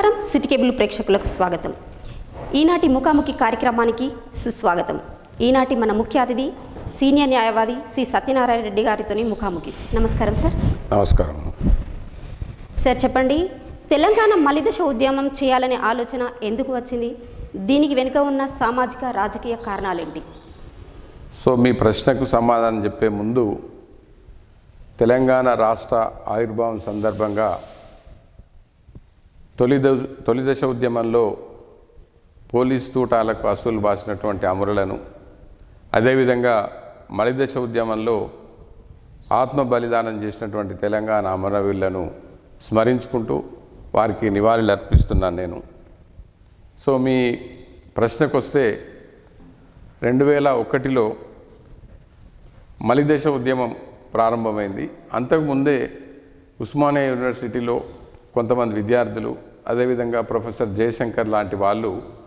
నమస్కారం city cable ప్రేక్షకులకు స్వాగతం ఈనాటి ముఖాముఖి కార్యక్రమానికి సుస్వాగతం ఈనాటి మన ముఖ్య అతిథి సీనియర్ న్యాయవాది శ్రీ సత్యనారాయణ రెడ్డి గారితోని ముఖాముఖి నమస్కారం సార్ నమస్కారం సార్ చెప్పండి తెలంగాణ మలిదశ ఉద్యమం చేయాలనే ఆలోచన ఎందుకు వచ్చింది దీనికి వెనుక ఉన్న సామాజిక రాజకీయ కారణాలేంటి సో మీ ప్రశ్నకు సమాధానం చెప్పే ముందు తెలంగాణ రాష్ట్ర ఆవిర్భావం సందర్భంగా తొలి దశ తొలి దశ ఉద్యమంలో పోలీస్ తూటాలకు అసూలు బాసినటువంటి అమరులను అదేవిధంగా మలిదశ ఉద్యమంలో ఆత్మ బలిదానం చేసినటువంటి తెలంగాణ అమరవీరులను స్మరించుకుంటూ వారికి నివాళులు అర్పిస్తున్నాను నేను సో మీ ప్రశ్నకు వస్తే రెండు వేల ఒకటిలో మలిదశ ఉద్యమం ప్రారంభమైంది అంతకుముందే ఉస్మానియా యూనివర్సిటీలో కొంతమంది విద్యార్థులు అదేవిధంగా ప్రొఫెసర్ జయశంకర్ లాంటి వాళ్ళు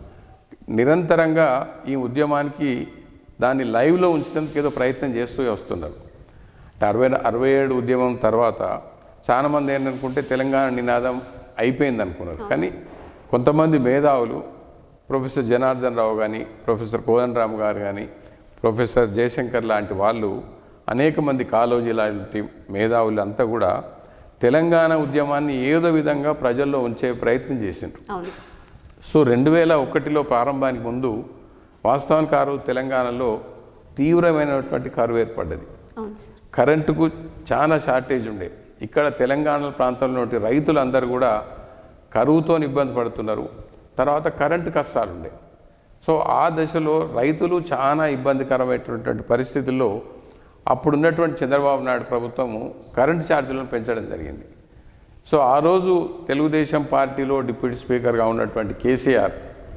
నిరంతరంగా ఈ ఉద్యమానికి దాన్ని లైవ్లో ఉంచడానికి ఏదో ప్రయత్నం చేస్తూ వస్తున్నారు అంటే అరవై అరవై ఏడు ఉద్యమం తర్వాత చాలామంది ఏంటనుకుంటే తెలంగాణ నినాదం అయిపోయింది అనుకున్నారు కానీ కొంతమంది మేధావులు ప్రొఫెసర్ జనార్దన్ రావు కానీ ప్రొఫెసర్ కోదన్ రామ్ గారు కానీ ప్రొఫెసర్ జయశంకర్ లాంటి వాళ్ళు అనేక మంది కాలోజీ లాంటి మేధావులు అంతా కూడా తెలంగాణ ఉద్యమాన్ని ఏదో విధంగా ప్రజల్లో ఉంచే ప్రయత్నం చేసిండ్రు అవును సో రెండు వేల ఒకటిలో ప్రారంభానికి ముందు వాస్తవానికి ఆ రోజు తెలంగాణలో తీవ్రమైనటువంటి కరువు ఏర్పడ్డది అవును సార్ కరెంటుకు చాలా షార్టేజ్ ఉండే ఇక్కడ తెలంగాణ ప్రాంతంలో ఉండే రైతులందరూ కూడా కరువుతో ఇబ్బంది పడుతున్నారు తర్వాత కరెంటు కష్టాలు ఉండే సో ఆ దశలో రైతులు చాలా ఇబ్బందికరమైనటువంటి పరిస్థితుల్లో అప్పుడున్నటువంటి చంద్రబాబు నాయుడు ప్రభుత్వము కరెంటు ఛార్జీలను పెంచడం జరిగింది సో ఆ రోజు తెలుగుదేశం పార్టీలో డిప్యూటీ స్పీకర్గా ఉన్నటువంటి కేసీఆర్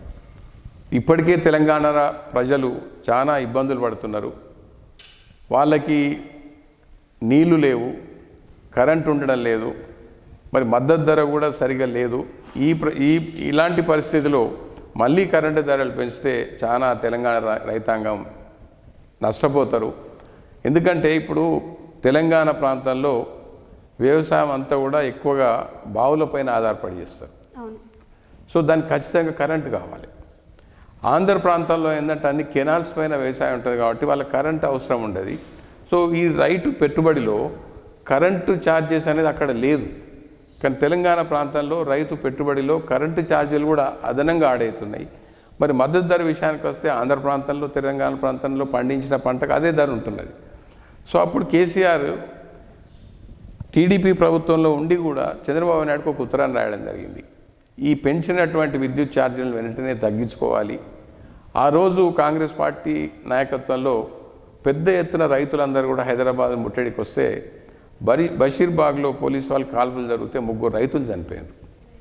ఇప్పటికే తెలంగాణ ప్రజలు చాలా ఇబ్బందులు పడుతున్నారు వాళ్ళకి నీళ్లు లేవు కరెంట్ ఉండడం లేదు మరి మద్దతు ధర కూడా సరిగా లేదు ఈ ప్ర ఈ ఇలాంటి పరిస్థితిలో మళ్ళీ కరెంటు ధరలు పెంచితే చాలా తెలంగాణ ర- రైతాంగం నష్టపోతారు ఎందుకంటే ఇప్పుడు తెలంగాణ ప్రాంతంలో వ్యవసాయం అంతా కూడా ఎక్కువగా బావులపైన ఆధారపడి చేస్తారు అవును సో దానికి ఖచ్చితంగా కరెంటు కావాలి ఆంధ్ర ప్రాంతంలో ఏంటంటే అన్ని కెనాల్స్ పైన వ్యవసాయం ఉంటుంది కాబట్టి వాళ్ళ కరెంటు అవసరం ఉండదు సో ఈ రైతు పెట్టుబడిలో కరెంటు ఛార్జెస్ అనేది అక్కడ లేదు కానీ తెలంగాణ ప్రాంతంలో రైతు పెట్టుబడిలో కరెంటు ఛార్జీలు కూడా అదనంగా ఆడవుతున్నాయి మరి మద్దతు ధర విషయానికి వస్తే ఆంధ్ర ప్రాంతంలో తెలంగాణ ప్రాంతంలో పండించిన పంటకు అదే ధర ఉంటున్నది సో అప్పుడు కేసీఆర్ టీడీపీ ప్రభుత్వంలో ఉండి కూడా చంద్రబాబు నాయుడుకు ఒక ఉత్తరాన్ని రాయడం జరిగింది ఈ పెంచినటువంటి విద్యుత్ ఛార్జీలను వెంటనే తగ్గించుకోవాలి ఆ రోజు కాంగ్రెస్ పార్టీ నాయకత్వంలో పెద్ద ఎత్తున రైతులందరూ కూడా హైదరాబాద్ ముట్టడికి వస్తే బరి బషీర్బాగ్లో పోలీసు వాళ్ళు కాల్పులు జరిగితే ముగ్గురు రైతులు చనిపోయారు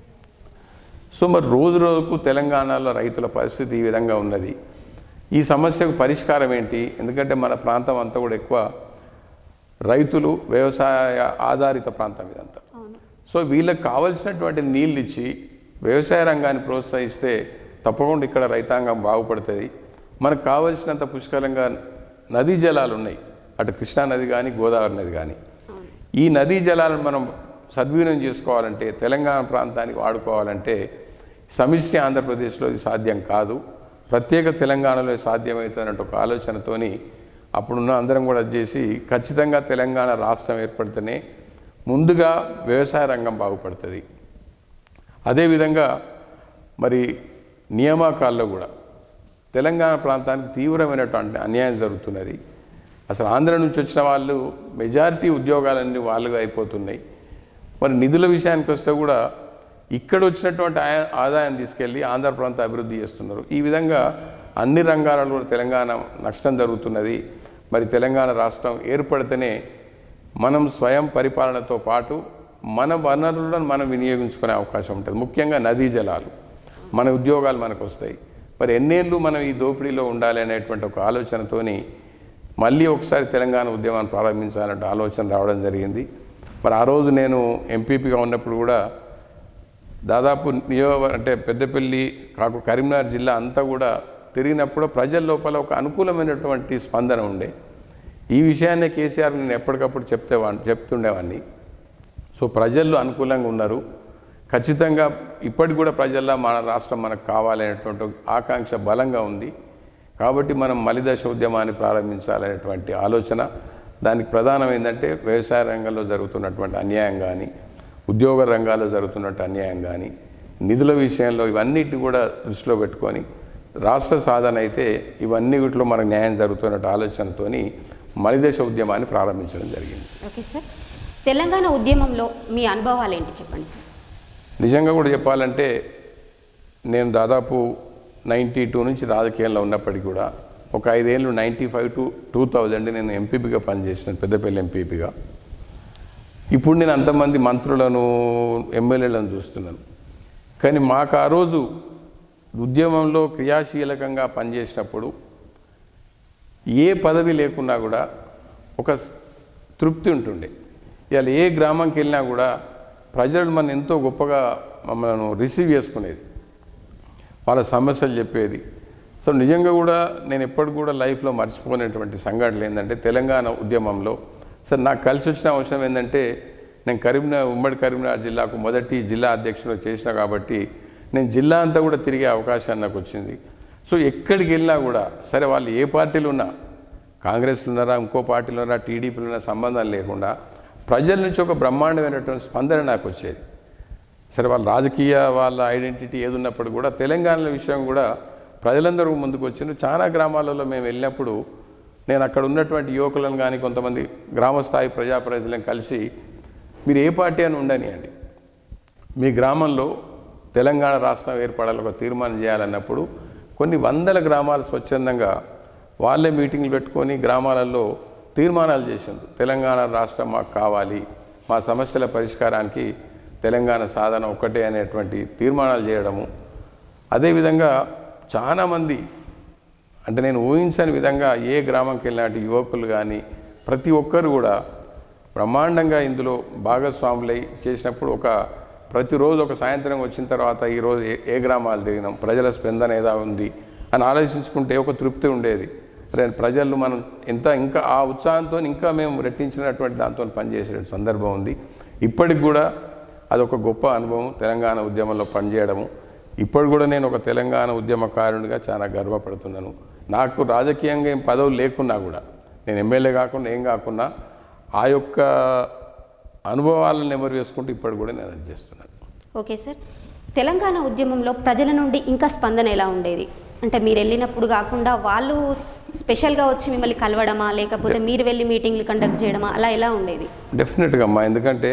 సో మరి రోజు రోజుకు తెలంగాణలో రైతుల పరిస్థితి ఈ విధంగా ఉన్నది ఈ సమస్యకు పరిష్కారం ఏంటి ఎందుకంటే మన ప్రాంతం అంతా కూడా ఎక్కువ రైతులు వ్యవసాయ ఆధారిత ప్రాంతం ఇదంతా అవును సో వీళ్ళకి కావలసినటువంటి నీళ్ళు ఇచ్చి వ్యవసాయ రంగాన్ని ప్రోత్సహిస్తే తప్పకుండా ఇక్కడ రైతాంగం బాగుపడుతుంది మనకు కావలసినంత పుష్కలంగా నదీ జలాలు ఉన్నాయి అటు కృష్ణా నది కానీ గోదావరి నది కానీ ఈ నదీ జలాలను మనం సద్వినియోగం చేసుకోవాలంటే తెలంగాణ ప్రాంతానికి వాడుకోవాలంటే సమిష్టి ఆంధ్రప్రదేశ్లో ఇది సాధ్యం కాదు ప్రత్యేక తెలంగాణలో ఇది సాధ్యమవుతుందన్న ఒక ఆలోచనతోని అప్పుడున్న అందరం కూడా అది చేసి ఖచ్చితంగా తెలంగాణ రాష్ట్రం ఏర్పడితేనే ముందుగా వ్యవసాయ రంగం బాగుపడుతుంది అదేవిధంగా మరి నియామకాల్లో కూడా తెలంగాణ ప్రాంతానికి తీవ్రమైనటువంటి అన్యాయం జరుగుతున్నది అసలు ఆంధ్ర నుంచి వచ్చిన వాళ్ళు మెజారిటీ ఉద్యోగాలన్నీ వాళ్ళుగా అయిపోతున్నాయి మరి నిధుల విషయానికి వస్తే కూడా ఇక్కడ వచ్చినటువంటి ఆయ- ఆదాయం తీసుకెళ్ళి ఆంధ్ర ప్రాంత అభివృద్ధి చేస్తున్నారు ఈ విధంగా అన్ని రంగాలలో కూడా తెలంగాణ నష్టం జరుగుతున్నది మరి తెలంగాణ రాష్ట్రం ఏర్పడితేనే మనం స్వయం పరిపాలనతో పాటు మన వనరులను మనం వినియోగించుకునే అవకాశం ఉంటుంది ముఖ్యంగా నదీ జలాలు మన ఉద్యోగాలు మనకు వస్తాయి మరి ఎన్నేళ్ళు మనం ఈ దోపిడీలో ఉండాలి అనేటువంటి ఒక ఆలోచనతోని మళ్ళీ ఒకసారి తెలంగాణ ఉద్యమాన్ని ప్రారంభించాలంటే ఆలోచన రావడం జరిగింది మరి ఆ రోజు నేను ఎంపీపీగా ఉన్నప్పుడు కూడా దాదాపు నియో అంటే పెద్దపల్లి కాకు కరీంనగర్ జిల్లా అంతా కూడా తిరిగినప్పుడు ప్రజల లోపల ఒక అనుకూలమైనటువంటి స్పందన ఉండే ఈ విషయాన్ని కేసీఆర్ నేను ఎప్పటికప్పుడు చెప్తేవాడిని చెప్తుండేవాడిని సో ప్రజలు అనుకూలంగా ఉన్నారు ఖచ్చితంగా ఇప్పటికి కూడా ప్రజల్లో మన రాష్ట్రం మనకు కావాలనేటువంటి ఆకాంక్ష బలంగా ఉంది కాబట్టి మనం మలిదశ ఉద్యమాన్ని ప్రారంభించాలనేటువంటి ఆలోచన దానికి ప్రధానం ఏంటంటే వ్యవసాయ రంగంలో జరుగుతున్నటువంటి అన్యాయం కానీ ఉద్యోగ రంగాల్లో జరుగుతున్నట్టు అన్యాయం కానీ నిధుల విషయంలో ఇవన్నిటిని కూడా దృష్టిలో పెట్టుకొని రాష్ట్ర సాధన అయితే ఇవన్నీ వీటిలో మనకు న్యాయం జరుగుతున్నట్టు ఆలోచనతోని మలిదశ ఉద్యమాన్ని ప్రారంభించడం జరిగింది ఓకే సార్ తెలంగాణ ఉద్యమంలో మీ అనుభవాలు ఏంటి చెప్పండి సార్ నిజంగా కూడా చెప్పాలంటే నేను దాదాపు నైంటీ టూ నుంచి రాజకీయాల్లో ఉన్నప్పటికీ కూడా ఒక ఐదేళ్ళు ninety five to two thousand నేను ఎంపీపీగా పనిచేసినాను పెద్దపల్లి ఎంపీపీగా ఇప్పుడు నేను అంతమంది మంత్రులను ఎమ్మెల్యేలను చూస్తున్నాను కానీ మాకు ఆ రోజు ఉద్యమంలో క్రియాశీలకంగా పనిచేసినప్పుడు ఏ పదవి లేకున్నా కూడా ఒక స్- తృప్తి ఉంటుండే ఇవాళ ఏ గ్రామంకి వెళ్ళినా కూడా ప్రజలు మన ఎంతో గొప్పగా మమ్మల్ని రిసీవ్ చేసుకునేది వాళ్ళ సమస్యలు చెప్పేది సో నిజంగా కూడా నేను ఎప్పటికి కూడా లైఫ్లో మర్చిపోయినటువంటి సంఘటనలు ఏంటంటే తెలంగాణ ఉద్యమంలో సార్ నాకు కలిసి వచ్చిన అవసరం ఏంటంటే నేను కరీంనగర్ ఉమ్మడి కరీంనగర్ జిల్లాకు మొదటి జిల్లా అధ్యక్షుడు చేసిన కాబట్టి నేను జిల్లా అంతా కూడా తిరిగే అవకాశం నాకు వచ్చింది సో ఎక్కడికి వెళ్ళినా కూడా సరే వాళ్ళు ఏ పార్టీలు ఉన్నా కాంగ్రెస్లో ఉన్నారా ఇంకో పార్టీలో ఉన్నారా టీడీపీలో ఉన్నా సంబంధం లేకుండా ప్రజల నుంచి ఒక బ్రహ్మాండమైనటువంటి స్పందన నాకు వచ్చేది సరే వాళ్ళ రాజకీయ వాళ్ళ ఐడెంటిటీ ఏది ఉన్నప్పుడు కూడా తెలంగాణ విషయం కూడా ప్రజలందరూ ముందుకు వచ్చిండ్రు చాలా గ్రామాలలో మేము వెళ్ళినప్పుడు నేను అక్కడ ఉన్నటువంటి యువకులను కానీ కొంతమంది గ్రామస్థాయి ప్రజాప్రతినిధులను కలిసి మీరు ఏ పార్టీ అని ఉండనియండి మీ గ్రామంలో తెలంగాణ రాష్ట్రం ఏర్పడాలి ఒక తీర్మానం చేయాలన్నప్పుడు కొన్ని వందల గ్రామాలు స్వచ్ఛందంగా వాళ్ళే మీటింగ్లు పెట్టుకొని గ్రామాలలో తీర్మానాలు చేసిండ్రు తెలంగాణ రాష్ట్రం మాకు కావాలి మా సమస్యల పరిష్కారానికి తెలంగాణ సాధన ఒక్కటే అనేటువంటి తీర్మానాలు చేయడము అదేవిధంగా చాలామంది అంటే నేను ఊహించని విధంగా ఏ గ్రామంకి వెళ్ళినట్టు యువకులు కానీ ప్రతి ఒక్కరు కూడా బ్రహ్మాండంగా ఇందులో భాగస్వాములై చేసినప్పుడు ఒక ప్రతిరోజు ఒక సాయంత్రం వచ్చిన తర్వాత ఈరోజు ఏ ఏ గ్రామాలు తిరిగినాం ప్రజల స్పందన ఏదా ఉంది అని ఆలోచించుకుంటే ఒక తృప్తి ఉండేది అదే ప్రజలు మనం ఎంత ఇంకా ఆ ఉత్సాహంతో ఇంకా మేము రెట్టించినటువంటి దాంతో పనిచేసే సందర్భం ఉంది ఇప్పటికి కూడా అదొక గొప్ప అనుభవం తెలంగాణ ఉద్యమంలో పనిచేయడము ఇప్పుడు కూడా నేను ఒక తెలంగాణ ఉద్యమకారునిగా చాలా గర్వపడుతున్నాను నాకు రాజకీయంగా ఏం పదవులు లేకున్నా కూడా నేను ఎమ్మెల్యే కాకుండా ఏం కాకుండా ఆ యొక్క అనుభవాలను నెమరు వేసుకుంటూ ఇప్పుడు కూడా నేను అది చేస్తున్నాను ఓకే సార్ తెలంగాణ ఉద్యమంలో ప్రజల నుండి ఇంకా స్పందన ఎలా ఉండేది అంటే మీరు వెళ్ళినప్పుడు కాకుండా వాళ్ళు స్పెషల్గా వచ్చి మిమ్మల్ని కలవడమా లేకపోతే మీరు వెళ్ళి మీటింగ్లు కండక్ట్ చేయడమా అలా ఎలా ఉండేది డెఫినెట్గా అమ్మా ఎందుకంటే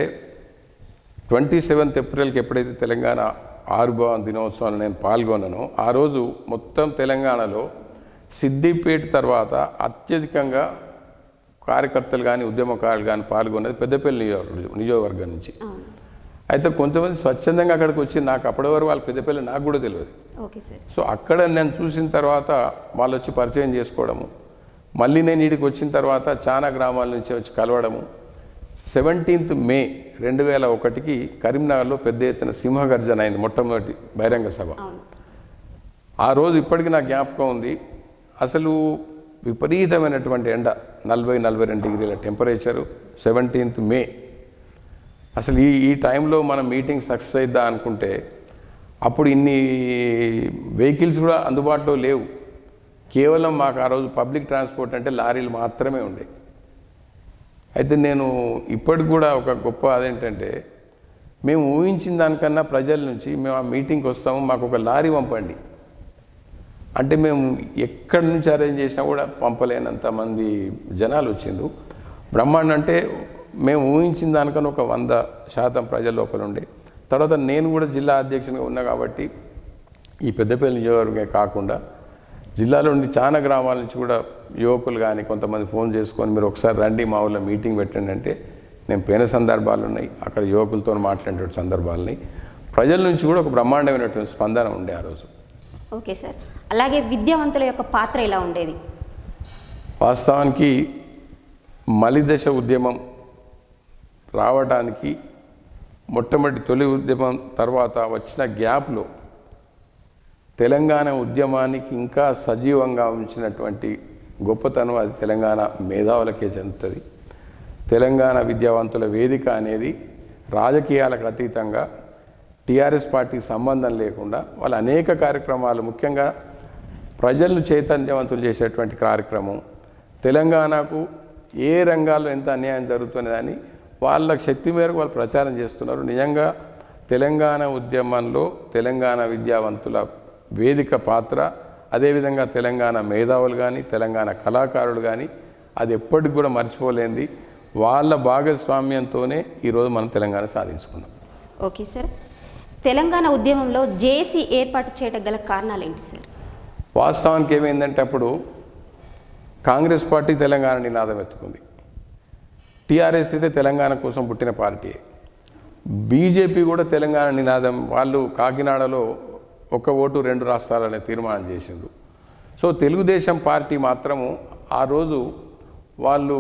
ట్వంటీ సెవెంత్ ఏప్రిల్కి ఎప్పుడైతే తెలంగాణ ఆవిర్భావ దినోత్సవాన్ని నేను పాల్గొన్నానో ఆ రోజు మొత్తం తెలంగాణలో సిద్దిపేట తర్వాత అత్యధికంగా కార్యకర్తలు కానీ ఉద్యమకారులు కానీ పాల్గొన్నది పెద్దపల్లి నియోజకవర్గం నియోజకవర్గం నుంచి అవును అయితే కొంతమంది స్వచ్ఛందంగా అక్కడికి వచ్చి నాకు అప్పటి వరకు వాళ్ళ పెద్దపల్లి నాకు కూడా తెలియదు ఓకే సార్ సో అక్కడ నేను చూసిన తర్వాత వాళ్ళు వచ్చి పరిచయం చేసుకోవడము మళ్ళీ నేను ఇక్కడికి వచ్చిన తర్వాత చాలా గ్రామాల నుంచి వచ్చి కలవడము సెవెంటీన్త్ మే రెండు వేల ఒకటికి కరీంనగర్లో పెద్ద ఎత్తున సింహగర్జన అయింది మొట్టమొదటి బహిరంగ సభ అవును ఆ రోజు ఇప్పటికీ నాకు జ్ఞాపకం ఉంది అసలు విపరీతమైనటువంటి ఎండ నలభై నలభై రెండు డిగ్రీల టెంపరేచరు సెవెంటీన్త్ మే అసలు ఈ ఈ టైంలో మనం మీటింగ్ సక్సెస్ అయిద్దా అనుకుంటే అప్పుడు ఇన్ని వెహికల్స్ కూడా అందుబాటులో లేవు కేవలం మాకు ఆ రోజు పబ్లిక్ ట్రాన్స్పోర్ట్ అంటే లారీలు మాత్రమే ఉండే అయితే నేను ఇప్పటికి కూడా ఒక గొప్ప అదేంటంటే మేము ఊహించిన దానికన్నా ప్రజల నుంచి మేము ఆ మీటింగ్కి వస్తాము మాకు ఒక లారీ పంపండి అంటే మేము ఎక్కడి నుంచి అరేంజ్ చేసినా కూడా పంపలేనంత మంది జనాలు వచ్చిండ్రు బ్రహ్మాండం అంటే మేము ఊహించిన దానికన్నా ఒక వంద శాతం ప్రజల లోపల ఉండే తర్వాత నేను కూడా జిల్లా అధ్యక్షునిగా ఉన్నా కాబట్టి ఈ పెద్దపల్లి నియోజకవర్గమే కాకుండా జిల్లాలో ఉండి చాలా గ్రామాల నుంచి కూడా యువకులు కానీ కొంతమంది ఫోన్ చేసుకొని మీరు ఒకసారి రండి మా ఊళ్ళో మీటింగ్ పెట్టండి అంటే నేను పోయిన సందర్భాలు ఉన్నాయి అక్కడ యువకులతో మాట్లాడేటువంటి సందర్భాలని ప్రజల నుంచి కూడా ఒక బ్రహ్మాండమైనటువంటి స్పందన ఉండే ఆ రోజు ఓకే సార్ అలాగే విద్యావంతుల యొక్క పాత్ర ఎలా ఉండేది వాస్తవానికి మలిదశ ఉద్యమం రావడానికి మొట్టమొదటి తొలి ఉద్యమం తర్వాత వచ్చిన గ్యాప్లో తెలంగాణ ఉద్యమానికి ఇంకా సజీవంగా ఉంచినటువంటి గొప్పతనం అది తెలంగాణ మేధావులకే చెందుతుంది తెలంగాణ విద్యావంతుల వేదిక అనేది రాజకీయాలకు అతీతంగా టీఆర్ఎస్ పార్టీకి సంబంధం లేకుండా వాళ్ళు అనేక కార్యక్రమాలు ముఖ్యంగా ప్రజలను చైతన్యవంతులు చేసేటువంటి కార్యక్రమం తెలంగాణకు ఏ రంగాల్లో ఎంత అన్యాయం జరుగుతున్నదని వాళ్ళ శక్తి మేరకు వాళ్ళు ప్రచారం చేస్తున్నారు నిజంగా తెలంగాణ ఉద్యమంలో తెలంగాణ విద్యావంతుల వేదిక పాత్ర అదేవిధంగా తెలంగాణ మేధావులు కానీ తెలంగాణ కళాకారులు కానీ అది ఎప్పటికి కూడా మర్చిపోలేంది వాళ్ళ భాగస్వామ్యంతోనే ఈరోజు మనం తెలంగాణ సాధించుకున్నాం ఓకే సార్ తెలంగాణ ఉద్యమంలో జేఏసీ ఏర్పాటు చేయడం గల కారణాలు ఏంటి సార్ వాస్తవానికి ఏమైందంటే అప్పుడు కాంగ్రెస్ పార్టీ తెలంగాణ నినాదం ఎత్తుకుంది టీఆర్ఎస్ అయితే తెలంగాణ కోసం పుట్టిన పార్టీ బీజేపీ కూడా తెలంగాణ నినాదం వాళ్ళు కాకినాడలో ఒక ఓటు రెండు రాష్ట్రాలనే తీర్మానం చేసిండ్రు సో తెలుగుదేశం పార్టీ మాత్రము ఆ రోజు వాళ్ళు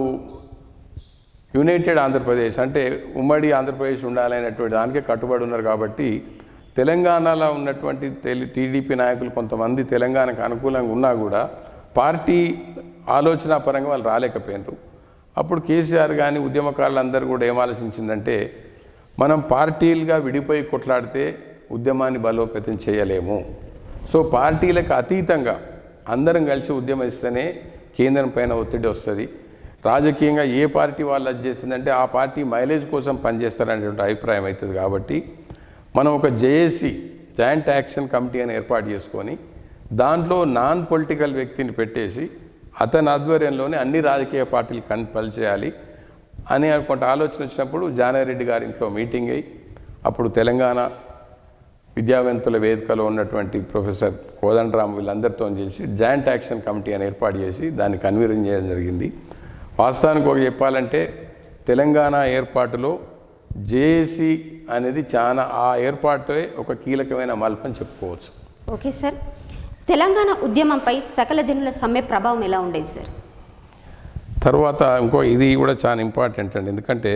యునైటెడ్ ఆంధ్రప్రదేశ్ అంటే ఉమ్మడి ఆంధ్రప్రదేశ్ ఉండాలనేటువంటి దానికే కట్టుబడి ఉన్నారు కాబట్టి తెలంగాణలో ఉన్నటువంటి తెలి టీడీపీ నాయకులు కొంతమంది తెలంగాణకు అనుకూలంగా ఉన్నా కూడా పార్టీ ఆలోచన పరంగా వాళ్ళు రాలేకపోయినారు అప్పుడు కేసీఆర్ కానీ ఉద్యమకారులందరూ కూడా ఏం ఆలోచించిందంటే మనం పార్టీలుగా విడిపోయి కొట్లాడితే ఉద్యమాన్ని బలోపేతం చేయలేము సో పార్టీలకు అతీతంగా అందరం కలిసి ఉద్యమిస్తేనే కేంద్రం పైన ఒత్తిడి వస్తుంది రాజకీయంగా ఏ పార్టీ వాళ్ళు అది చేసిందంటే ఆ పార్టీ మైలేజ్ కోసం పనిచేస్తారనేటువంటి అభిప్రాయం అవుతుంది కాబట్టి మనం ఒక జేఏసీ జాయింట్ యాక్షన్ కమిటీ అని ఏర్పాటు చేసుకొని దాంట్లో నాన్ పొలిటికల్ వ్యక్తిని పెట్టేసి అతని ఆధ్వర్యంలోనే అన్ని రాజకీయ పార్టీలు కన్ పనిచేయాలి అని కొంత ఆలోచన వచ్చినప్పుడు జానారెడ్డి గారి ఇంట్లో మీటింగ్ అయ్యి అప్పుడు తెలంగాణ విద్యావంతుల వేదికలో ఉన్నటువంటి ప్రొఫెసర్ కోదండరామ్ వీళ్ళందరితో చేసి జాయింట్ యాక్షన్ కమిటీ అని ఏర్పాటు చేసి దాన్ని కన్వీనర్ చేయడం జరిగింది వాస్తవానికి ఒక చెప్పాలంటే తెలంగాణ ఏర్పాటులో జేఏసీ అనేది చాలా ఆ ఏర్పాటే ఒక కీలకమైన మలుపని చెప్పుకోవచ్చు ఓకే సార్ తెలంగాణ ఉద్యమంపై సకల జనుల సమ్మె ప్రభావం ఎలా ఉండేది సార్ తర్వాత ఇంకో ఇది కూడా చాలా ఇంపార్టెంట్ అండి ఎందుకంటే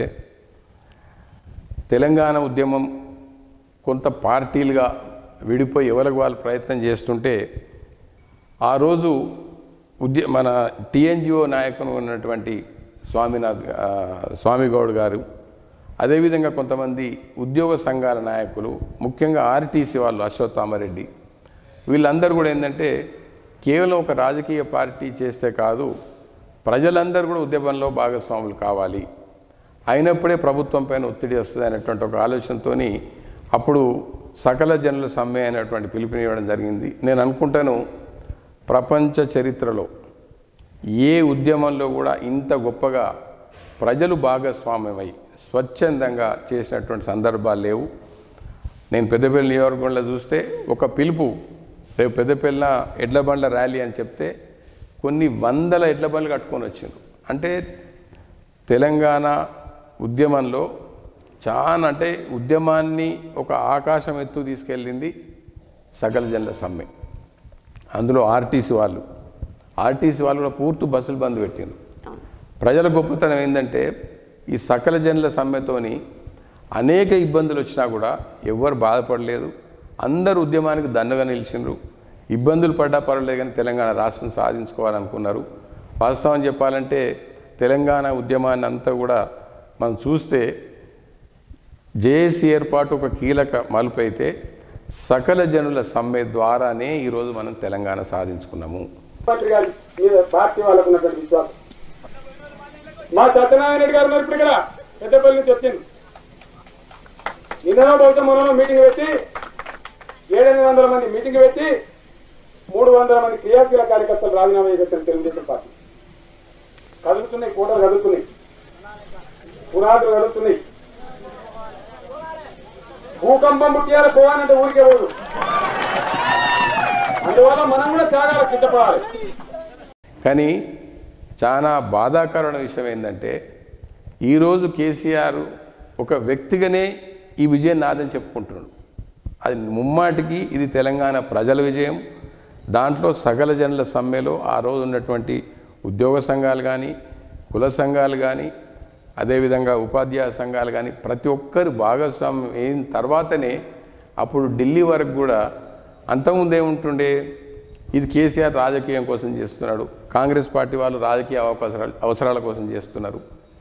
తెలంగాణ ఉద్యమం కొంత పార్టీలుగా విడిపోయి ఎవరికి వాళ్ళు ప్రయత్నం చేస్తుంటే ఆ రోజు ఉద్య మన టీఎన్జిఓ నాయకులు ఉన్నటువంటి స్వామినాథ్ ఆ, స్వామిగౌడ్ గారు అదేవిధంగా కొంతమంది ఉద్యోగ సంఘాల నాయకులు ముఖ్యంగా ఆర్టీసీ వాళ్ళు అశ్వత్థామరెడ్డి వీళ్ళందరూ కూడా ఏంటంటే కేవలం ఒక రాజకీయ పార్టీ చేస్తే కాదు ప్రజలందరూ కూడా ఉద్యమంలో భాగస్వాములు కావాలి అయినప్పుడే ప్రభుత్వం పైన ఒత్తిడి వస్తుంది అనేటువంటి ఒక ఆలోచనతోని అప్పుడు సకల జనుల సమ్మె అనేటువంటి పిలుపునివ్వడం జరిగింది నేను అనుకుంటాను ప్రపంచ చరిత్రలో ఏ ఉద్యమంలో కూడా ఇంత గొప్పగా ప్రజలు భాగస్వామ్యమై స్వచ్ఛందంగా చేసినటువంటి సందర్భాలు లేవు నేను పెద్దపల్లి నియోజకవర్గంలో చూస్తే ఒక పిలుపు రేపు పెద్దపల్లిన ఎడ్ల బండ్ల ర్యాలీ అని చెప్తే కొన్ని వందల ఎడ్ల బండ్లు కట్టుకొని వచ్చిండ్రు అంటే తెలంగాణ ఉద్యమంలో చాలా అంటే ఉద్యమాన్ని ఒక ఆకాశం ఎత్తు తీసుకెళ్ళింది సకల జనుల సమ్మె అందులో ఆర్టీసీ వాళ్ళు ఆర్టీసీ వాళ్ళు కూడా పూర్తి బస్సులు బంద్ పెట్టిండ్రు అవును ప్రజల గొప్పతనం ఏంటంటే ఈ సకల జనుల సమ్మెతోని అనేక ఇబ్బందులు వచ్చినా కూడా ఎవ్వరు బాధపడలేదు అందరూ ఉద్యమానికి దండగా నిలిచిండ్రు ఇబ్బందులు పడ్డా పర్వాలేదు కానీ తెలంగాణ రాష్ట్రం సాధించుకోవాలనుకున్నారు వాస్తవం చెప్పాలంటే తెలంగాణ ఉద్యమాన్ని అంతా కూడా మనం చూస్తే జేఏసీ ఏర్పాటు ఒక కీలక మలుపు అయితే సకల జనుల సమ్మె ద్వారానే ఈరోజు మనం తెలంగాణ సాధించుకున్నాము ముఖ్యమంత్రి గారి మీద పార్టీ వాళ్ళకు ఉన్నటువంటి విశ్వాసం మా సత్యనారాయణ రెడ్డి గారు మరి ఇప్పుడు ఇక్కడ పెద్దపల్లి నుంచి వచ్చింది నిన్న బహుశా మొన్న మీటింగ్ పెట్టి ఏడెనిమిది వందల మంది మీటింగ్ పెట్టి మూడు వందల మంది క్రియాశీల కార్యకర్తలు రాజీనామా చేసేస్తారు తెలుగుదేశం పార్టీ కదులుతున్నాయి కూటలు కదులుతున్నాయి పునాదులు కదులుతున్నాయి భూకంపం పుట్టియాలి పోవాలంటే ఊరికే పోదు అందువల్ల మనం కూడా త్యాగాలకు సిద్ధపడాలి కానీ చాలా బాధాకరమైన విషయం ఏంటంటే ఈరోజు కేసీఆర్ ఒక వ్యక్తిగానే ఈ విజయం నాదని చెప్పుకుంటున్నాడు అది ముమ్మాటికి ఇది తెలంగాణ ప్రజల విజయం దాంట్లో సకల జనుల సమ్మెలో ఆ రోజు ఉన్నటువంటి ఉద్యోగ సంఘాలు కానీ కుల సంఘాలు కానీ అదేవిధంగా ఉపాధ్యాయ సంఘాలు కానీ ప్రతి ఒక్కరు భాగస్వామ్యం అయిన తర్వాతనే అప్పుడు ఢిల్లీ వరకు కూడా అంతకుముందు ఏముంటుండే ఇది కేసీఆర్ రాజకీయం కోసం చేస్తున్నాడు కాంగ్రెస్ పార్టీ వాళ్ళు రాజకీయ అవకాశాలు అవసరాల కోసం చేస్తున్నారు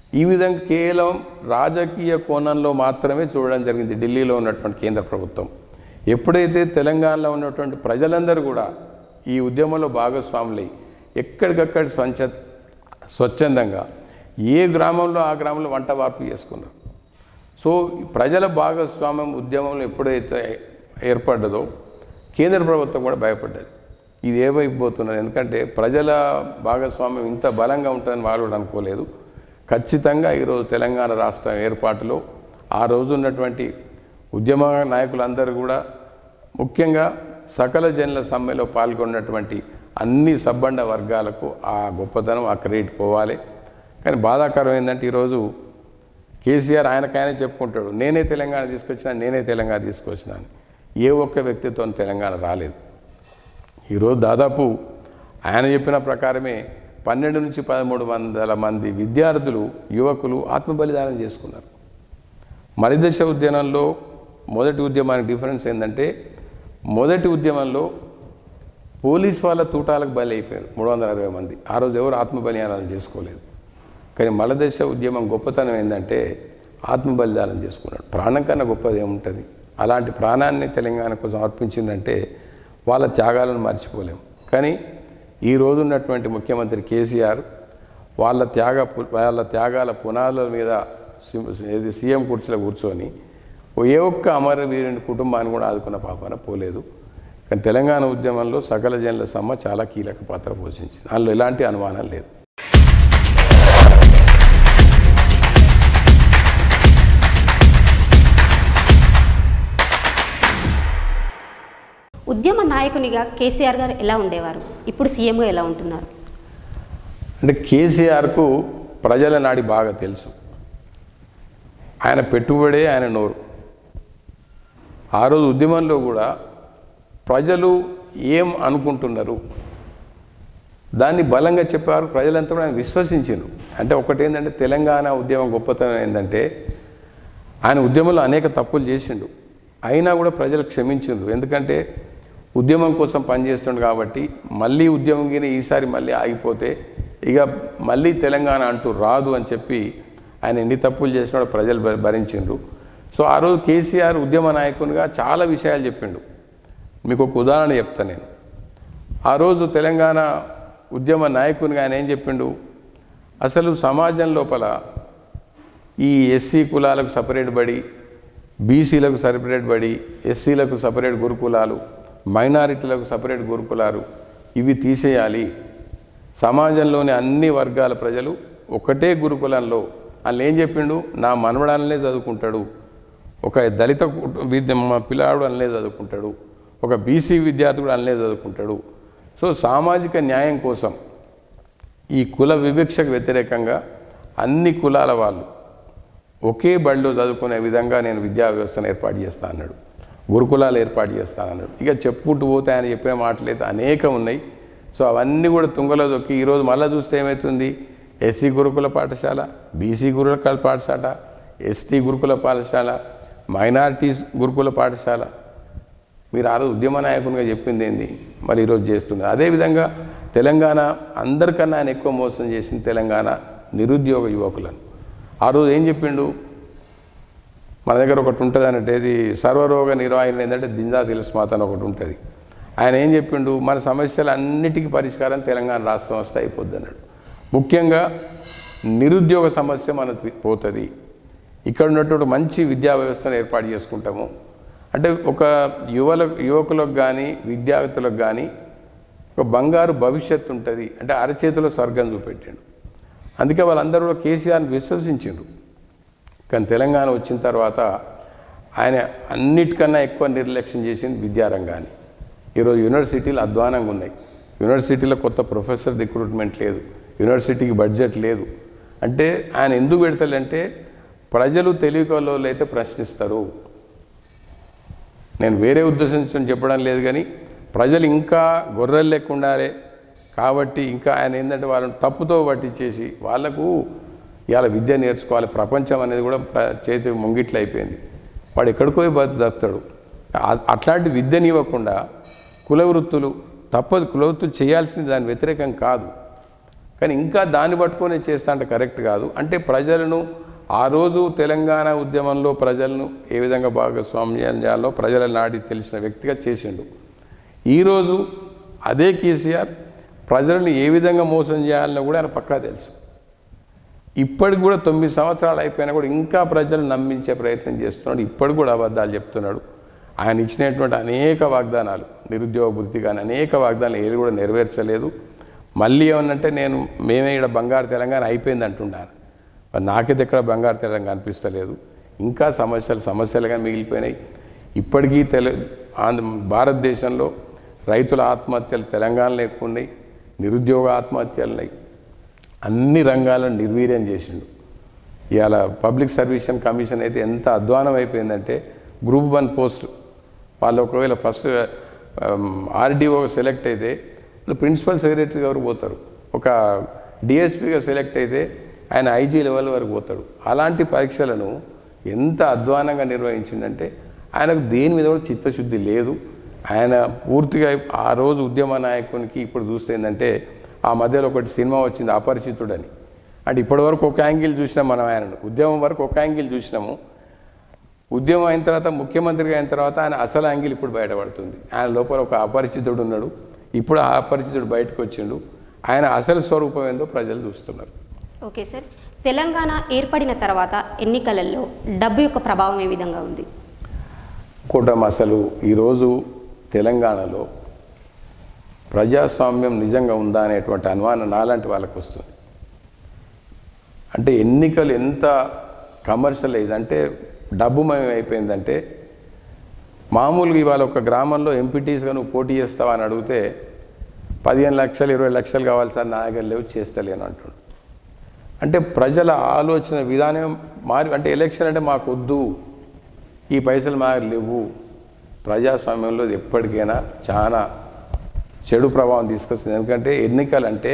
ఈ విధంగా కేవలం రాజకీయ కోణంలో మాత్రమే చూడడం జరిగింది ఢిల్లీలో ఉన్నటువంటి కేంద్ర ప్రభుత్వం ఎప్పుడైతే తెలంగాణలో ఉన్నటువంటి ప్రజలందరూ కూడా ఈ ఉద్యమంలో భాగస్వాములై ఎక్కడికక్కడ స్వంచ స్వచ్ఛందంగా ఏ గ్రామంలో ఆ గ్రామంలో వంట వార్పు చేసుకున్నారు సో ఈ ప్రజల భాగస్వామ్యం ఉద్యమంలో ఎప్పుడైతే ఏర్పడ్డదో కేంద్ర ప్రభుత్వం కూడా భయపడ్డది ఇది ఏమైపోతున్నది ఎందుకంటే ప్రజల భాగస్వామ్యం ఇంత బలంగా ఉంటుందని వాళ్ళు కూడా అనుకోలేదు ఖచ్చితంగా ఈరోజు తెలంగాణ రాష్ట్రం ఏర్పాటులో ఆ రోజు ఉన్నటువంటి ఉద్యమ నాయకులందరూ కూడా ముఖ్యంగా సకల జనుల సమ్మెలో పాల్గొన్నటువంటి అన్ని సబ్బండ వర్గాలకు ఆ గొప్పతనం ఆ క్రెడిట్ పోవాలి కానీ బాధాకరం ఏంటంటే ఈరోజు కేసీఆర్ ఆయనకైనా చెప్పుకుంటాడు నేనే తెలంగాణ తీసుకొచ్చినా నేనే తెలంగాణ తీసుకొచ్చినా అని ఏ ఒక్క వ్యక్తితో తెలంగాణ రాలేదు ఈరోజు దాదాపు ఆయన చెప్పిన ప్రకారమే పన్నెండు నుంచి పదమూడు వందల మంది విద్యార్థులు యువకులు ఆత్మబలిదానం చేసుకున్నారు మరిదశ ఉద్యమంలో మొదటి ఉద్యమానికి డిఫరెన్స్ ఏంటంటే మొదటి ఉద్యమంలో పోలీస్ వాళ్ళ తూటాలకు బలి అయిపోయారు మూడు వందల అరవై మంది ఆ రోజు ఎవరు ఆత్మ బలిదానం చేసుకోలేదు కానీ మలదశ ఉద్యమం గొప్పతనం ఏంటంటే ఆత్మ బలిదానం చేసుకున్నాడు ప్రాణం కన్నా గొప్పది ఏముంటుంది అలాంటి ప్రాణాన్ని తెలంగాణ కోసం అర్పించిందంటే వాళ్ళ త్యాగాలను మర్చిపోలేము కానీ ఈ రోజు ఉన్నటువంటి ముఖ్యమంత్రి కేసీఆర్ వాళ్ళ త్యాగ పు- వాళ్ళ త్యాగాల పునాదుల మీద సి- ఏది సీఎం కుర్చీలో కూర్చొని ఓ ఏ ఒక్క అమరవీరుని కుటుంబాన్ని కూడా ఆదుకున్న పాపన పోలేదు కానీ తెలంగాణ ఉద్యమంలో సకల జనుల సమ్మ చాలా కీలక పాత్ర పోషించింది దానిలో ఎలాంటి అనుమానం లేదు ఉద్యమ నాయకునిగా కేసీఆర్ గారు ఎలా ఉండేవారు ఇప్పుడు సీఎంగా ఎలా ఉంటున్నారు అంటే కేసీఆర్కు ప్రజల నాడి బాగా తెలుసు ఆయన పెట్టుబడే ఆయన నోరు ఆ రోజు ఉద్యమంలో కూడా ప్రజలు ఏం అనుకుంటున్నారు దాన్ని బలంగా చెప్పారు ప్రజలంతా కూడా ఆయన విశ్వసించారు అంటే ఒకటి ఏంటంటే తెలంగాణ ఉద్యమం గొప్పతనం ఏంటంటే ఆయన ఉద్యమంలో అనేక తప్పులు చేసిండు అయినా కూడా ప్రజలు క్షమించిండ్రు ఎందుకంటే ఉద్యమం కోసం పనిచేస్తుండు కాబట్టి మళ్ళీ ఉద్యమం గిన ఈసారి మళ్ళీ ఆగిపోతే ఇక మళ్ళీ తెలంగాణ అంటూ రాదు అని చెప్పి ఆయన ఎన్ని తప్పులు చేసినా కూడా ప్రజలు భ- భరించిండ్రు సో ఆ రోజు కేసీఆర్ ఉద్యమ నాయకునిగా చాలా విషయాలు చెప్పిండు మీకు ఒక ఉదాహరణ చెప్తాను నేను ఆ రోజు తెలంగాణ ఉద్యమ నాయకునిగా ఆయన ఏం చెప్పిండు అసలు సమాజం లోపల ఈ ఎస్సీ కులాలకు సపరేట్ బడి బీసీలకు సపరేట్ బడి ఎస్సీలకు సపరేట్ గురుకులాలు మైనారిటీలకు సపరేట్ గురుకులాలు ఇవి తీసేయాలి సమాజంలోని అన్ని వర్గాల ప్రజలు ఒకటే గురుకులంలో వాళ్ళు ఏం చెప్పిండు నా మనవడాలనే చదువుకుంటాడు ఒక దళిత కుటు- విద్య మా పిల్లాడు అల్లే చదువుకుంటాడు ఒక బీసీ విద్యార్థి కూడా అల్లే చదువుకుంటాడు సో సామాజిక న్యాయం కోసం ఈ కుల వివక్షకు వ్యతిరేకంగా అన్ని కులాల వాళ్ళు ఒకే బడిలో చదువుకునే విధంగా నేను విద్యా వ్యవస్థను ఏర్పాటు చేస్తా అన్నాడు గురుకులాలు ఏర్పాటు చేస్తాను అన్నాడు ఇక చెప్పుకుంటూ పోతే ఆయన చెప్పిన మాటలు అయితే అనేకం ఉన్నాయి సో అవన్నీ కూడా తుంగలో దొక్కి ఈరోజు మళ్ళీ చూస్తే ఏమవుతుంది ఎస్సీ గురుకుల పాఠశాల బీసీ గురుకుల పాఠశాల ఎస్టీ గురుకుల పాఠశాల మైనారిటీస్ గురుకుల పాఠశాల మీరు ఆ రోజు ఉద్యమ నాయకునిగా చెప్పింది ఏంది మరి ఈరోజు చేస్తున్నారు అదేవిధంగా తెలంగాణ అందరికన్నా ఆయన ఎక్కువ మోసం చేసింది తెలంగాణ నిరుద్యోగ యువకులను ఆ రోజు ఏం చెప్పిండు మన దగ్గర ఒకటి ఉంటుంది అన్నట్టు ఏది సర్వరోగ నిర్వహణ ఏంటంటే దిందా తిలస్మాత అని ఒకటి ఉంటుంది ఆయన ఏం చెప్పిండు మన సమస్యలు అన్నిటికీ పరిష్కారం తెలంగాణ రాష్ట్రం వస్తే అయిపోద్ది అన్నాడు ముఖ్యంగా నిరుద్యోగ సమస్య మనకు పోతుంది ఇక్కడ ఉన్నటువంటి మంచి విద్యా వ్యవస్థను ఏర్పాటు చేసుకుంటాము అంటే ఒక యువల యువకులకు కానీ విద్యార్థులకు కానీ ఒక బంగారు భవిష్యత్తు ఉంటుంది అంటే అరచేతిలో స్వర్గం చూపెట్టిండు అందుకే వాళ్ళందరూ కూడా కేసీఆర్ని విశ్వసించిండ్రు కానీ తెలంగాణ వచ్చిన తర్వాత ఆయన అన్నిటికన్నా ఎక్కువ నిర్లక్ష్యం చేసింది విద్యారంగాన్ని ఈరోజు యూనివర్సిటీలు అధ్వానంగా ఉన్నాయి యూనివర్సిటీలో కొత్త ప్రొఫెసర్ రిక్రూట్మెంట్ లేదు యూనివర్సిటీకి బడ్జెట్ లేదు అంటే ఆయన ఎందుకు పెడతాడంటే ప్రజలు తెలివికల్లో అయితే ప్రశ్నిస్తారు నేను వేరే ఉద్దేశించని చెప్పడం లేదు కానీ ప్రజలు ఇంకా గొర్రెలు లెక్క ఉండాలి కాబట్టి ఇంకా ఆయన ఏంటంటే వాళ్ళని తప్పుతో పట్టించేసి వాళ్ళకు ఇవాళ విద్య నేర్చుకోవాలి ప్రపంచం అనేది కూడా ప్ర- చేతి ముంగిట్లు అయిపోయింది వాడు ఎక్కడికో పోయి బతుకుతాడు ఆ- అట్లాంటి విద్యని ఇవ్వకుండా కుల వృత్తులు తప్పదు కుల వృత్తులు చేయాల్సింది దాని వ్యతిరేకం కాదు కానీ ఇంకా దాన్ని పట్టుకొని చేస్తా అంటే కరెక్ట్ కాదు అంటే ప్రజలను ఆ రోజు తెలంగాణ ఉద్యమంలో ప్రజలను ఏ విధంగా భాగస్వామ్యం చేయాలో ప్రజల నాడి తెలిసిన వ్యక్తిగా చేసిండు ఈరోజు అదే కేసీఆర్ ప్రజలను ఏ విధంగా మోసం చేయాలని కూడా ఆయన పక్కా తెలుసు ఇప్పటికి కూడా తొమ్మిది సంవత్సరాలు అయిపోయినా కూడా ఇంకా ప్రజలు నమ్మించే ప్రయత్నం చేస్తున్నాడు ఇప్పటికి కూడా అబద్ధాలు చెప్తున్నాడు ఆయన ఇచ్చినటువంటి అనేక వాగ్దానాలు నిరుద్యోగ వృత్తి కానీ అనేక వాగ్దానాలు ఏది కూడా నెరవేర్చలేదు మళ్ళీ ఏమన్నంటే నేను మేమే ఇక్కడ బంగారు తెలంగాణ అయిపోయింది అంటున్నాను మరి నాకైతే ఎక్కడ బంగారు తెలంగాణ అనిపిస్తలేదు ఇంకా సమస్యలు సమస్యలుగా మిగిలిపోయినాయి ఇప్పటికీ తెల ఆంధ్ర భారతదేశంలో రైతుల ఆత్మహత్యలు తెలంగాణలో ఎక్కువ ఉన్నాయి నిరుద్యోగ ఆత్మహత్యలు ఉన్నాయి అన్ని రంగాలను నిర్వీర్యం చేసిండు ఇవాళ పబ్లిక్ సర్వీషన్ కమిషన్ అయితే ఎంత అధ్వానం అయిపోయిందంటే గ్రూప్ వన్ పోస్ట్ వాళ్ళు ఒకవేళ ఫస్ట్ ఆర్డీఓ సెలెక్ట్ అయితే వాళ్ళు ప్రిన్సిపల్ సెక్రటరీ గారు పోతారు ఒక డిఎస్పీగా సెలెక్ట్ అయితే ఆయన ఐజీ లెవెల్ వరకు పోతాడు అలాంటి పరీక్షలను ఎంత అధ్వానంగా నిర్వహించిందంటే ఆయనకు దేని మీద కూడా చిత్తశుద్ధి లేదు ఆయన పూర్తిగా ఆ రోజు ఉద్యమ నాయకునికి ఇప్పుడు చూస్తే ఏంటంటే ఆ మధ్యలో ఒకటి సినిమా వచ్చింది అపరిచితుడని అంటే ఇప్పటివరకు ఒక యాంగిల్ చూసినాం మనం ఆయనను ఉద్యమం వరకు ఒక యాంగిల్ చూసినాము ఉద్యమం అయిన తర్వాత ముఖ్యమంత్రిగా అయిన తర్వాత ఆయన అసలు యాంగిల్ ఇప్పుడు బయటపడుతుంది ఆయన లోపల ఒక అపరిచితుడు ఉన్నాడు ఇప్పుడు ఆ అపరిచితుడు బయటకు వచ్చిండు ఆయన అసలు స్వరూపం ఏందో ప్రజలు చూస్తున్నారు ఓకే సార్ తెలంగాణ ఏర్పడిన తర్వాత ఎన్నికలలో డబ్బు యొక్క ప్రభావం ఏ విధంగా ఉంది కూటమి అసలు ఈరోజు తెలంగాణలో ప్రజాస్వామ్యం నిజంగా ఉందా అనేటువంటి అనుమానం నాలాంటి వాళ్ళకు వస్తుంది అంటే ఎన్నికలు ఎంత కమర్షియలైజ్ అంటే డబ్బుమయం అయిపోయిందంటే మామూలుగా ఇవాళ ఒక గ్రామంలో ఎంపీటీస్గా నువ్వు పోటీ చేస్తావా అని అడిగితే పదిహేను లక్షలు ఇరవై లక్షలు కావాలి సార్ నా దగ్గర లేవు చేస్తలేను అంటుండు అంటే ప్రజల ఆలోచన విధానం మారి అంటే ఎలక్షన్ అంటే మాకు వద్దు ఈ పైసలు మా దగ్గర లేవు ప్రజాస్వామ్యంలో ఇది ఎప్పటికైనా చాలా చెడు ప్రభావం తీసుకొస్తుంది ఎందుకంటే ఎన్నికలంటే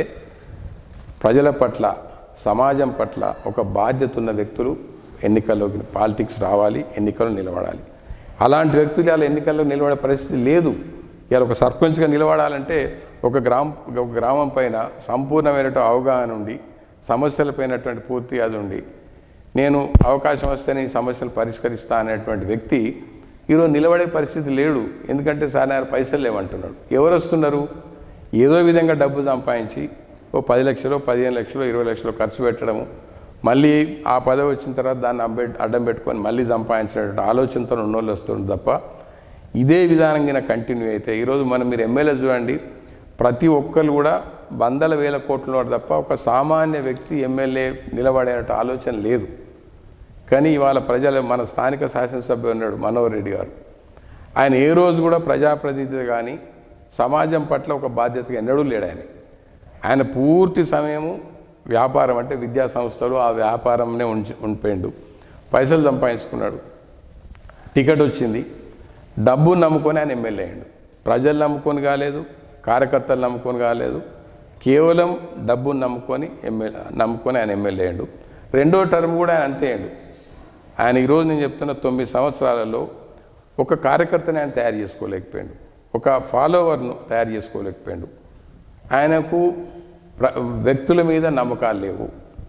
ప్రజల పట్ల సమాజం పట్ల ఒక బాధ్యత ఉన్న వ్యక్తులు ఎన్నికల్లోకి పాలిటిక్స్ రావాలి ఎన్నికల్లో నిలబడాలి అలాంటి వ్యక్తులు ఇలా ఎన్నికల్లో నిలబడే పరిస్థితి లేదు ఇలా ఒక సర్పంచ్గా నిలబడాలంటే ఒక గ్రామం ఒక గ్రామం పైన సంపూర్ణమైనటువంటి అవగాహన ఉండి సమస్యలపైనటువంటి పూర్తి అది ఉండి నేను అవకాశం వస్తేనే ఈ సమస్యలు పరిష్కరిస్తా అనేటువంటి వ్యక్తి ఈరోజు నిలబడే పరిస్థితి లేడు ఎందుకంటే సార్ నా దగ్గర పైసలు లేవంటున్నాడు ఎవరు వస్తున్నారు ఏదో విధంగా డబ్బు సంపాదించి ఓ పది లక్షలు పదిహేను లక్షలు ఇరవై లక్షలు ఖర్చు పెట్టడము మళ్ళీ ఆ పదవి వచ్చిన తర్వాత దాన్ని అబ్బె అడ్డం పెట్టుకొని మళ్ళీ సంపాదించినటువంటి ఆలోచనతో ఉన్నోళ్ళు వస్తుంది తప్ప ఇదే విధానంగా కంటిన్యూ అయితే ఈరోజు మనం మీరు ఎమ్మెల్యే చూడండి ప్రతి ఒక్కరు కూడా వందల వేల కోట్ల వాడు తప్ప ఒక సామాన్య వ్యక్తి ఎమ్మెల్యే నిలబడేట ఆలోచన లేదు కానీ ఇవాళ ప్రజల మన స్థానిక శాసనసభ్యుడు ఉన్నాడు మనోహర్ రెడ్డి గారు ఆయన ఏ రోజు కూడా ప్రజాప్రతినిధి కానీ సమాజం పట్ల ఒక బాధ్యతగా ఎన్నడూ లేడు ఆయన ఆయన పూర్తి సమయము వ్యాపారం అంటే విద్యా సంస్థలు ఆ వ్యాపారంనే ఉంచి ఉండిపోయిండు పైసలు సంపాదించుకున్నాడు టికెట్ వచ్చింది డబ్బు నమ్ముకొని ఆయన ఎమ్మెల్యే అయ్యిండు ప్రజలు నమ్ముకొని కాలేదు కార్యకర్తలు నమ్ముకొని కాలేదు కేవలం డబ్బును నమ్ముకొని ఎమ్మెల్యే నమ్ముకొని ఆయన ఎమ్మెల్యే అయ్యిండు రెండో టర్మ్ కూడా ఆయన అంతే అయ్యిండు ఆయన ఈరోజు నేను చెప్తున్న తొమ్మిది సంవత్సరాలలో ఒక కార్యకర్తని ఆయన తయారు చేసుకోలేకపోయాడు ఒక ఫాలోవర్ను తయారు చేసుకోలేకపోయాడు ఆయనకు ప్ర వ్యక్తుల మీద నమ్మకాలు లేవు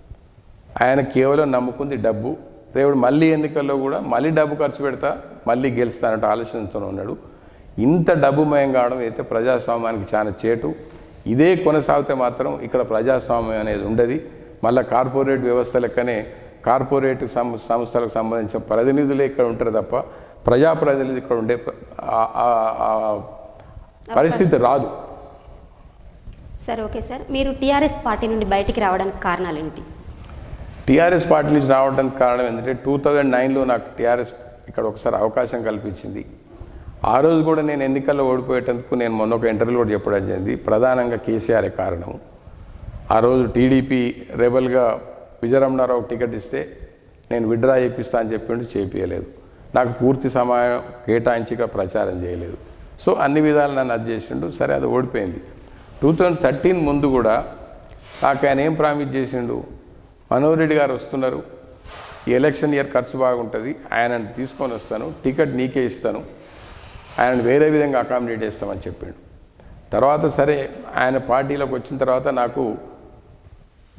ఆయన కేవలం నమ్ముకుంది డబ్బు రేవుడు మళ్ళీ ఎన్నికల్లో కూడా మళ్ళీ డబ్బు ఖర్చు పెడతా మళ్ళీ గెలుస్తానంటే ఆలోచనతో ఉన్నాడు ఇంత డబ్బుమయం కావడం అయితే ప్రజాస్వామ్యానికి చాలా చేటు ఇదే కొనసాగితే మాత్రం ఇక్కడ ప్రజాస్వామ్యం అనేది ఉండదు మళ్ళీ కార్పొరేట్ వ్యవస్థ లెక్కనే కార్పొరేట్ సం- సంస్థలకు సంబంధించిన ప్రతినిధులే ఇక్కడ ఉంటారు తప్ప ప్రజాప్రతినిధులు ఇక్కడ ఉండే ప్ర- ఆ- ఆ- ఆ పరిస్థితి రాదు సార్ ఓకే సార్ మీరు టీఆర్ఎస్ పార్టీ నుండి బయటికి రావడానికి కారణాలు ఏంటి టీఆర్ఎస్ పార్టీ నుంచి రావడానికి కారణం ఏంటంటే టూ థౌజండ్ నైన్లో నాకు టీఆర్ఎస్ ఇక్కడ ఒకసారి అవకాశం కల్పించింది ఆ రోజు కూడా నేను ఎన్నికల్లో ఓడిపోయేటందుకు నేను మొన్న ఒక ఇంటర్వ్యూలో కూడా చెప్పడం జరిగింది ప్రధానంగా కేసీఆర్ కారణం ఆ రోజు టీడీపీ రెబల్గా విజయరమణారావు టికెట్ ఇస్తే నేను విడ్రా చేపిస్తా అని చెప్పిండు చేపించలేదు నాకు పూర్తి సమయం కేటాయించి ఇక్కడ ప్రచారం చేయలేదు సో అన్ని విధాలు నన్ను అది చేసిండు సరే అది ఓడిపోయింది టూ థౌజండ్ థర్టీన్ ముందు కూడా నాకు ఆయన ఏం ప్రామిస్ చేసిండు మనోహర్ రెడ్డి గారు వస్తున్నారు ఈ ఎలక్షన్ ఇయర్ ఖర్చు బాగుంటుంది ఆయనను తీసుకొని వస్తాను టికెట్ నీకే ఇస్తాను ఆయనను వేరే విధంగా అకామిడేట్ చేస్తామని చెప్పిండు తర్వాత సరే ఆయన పార్టీలోకి వచ్చిన తర్వాత నాకు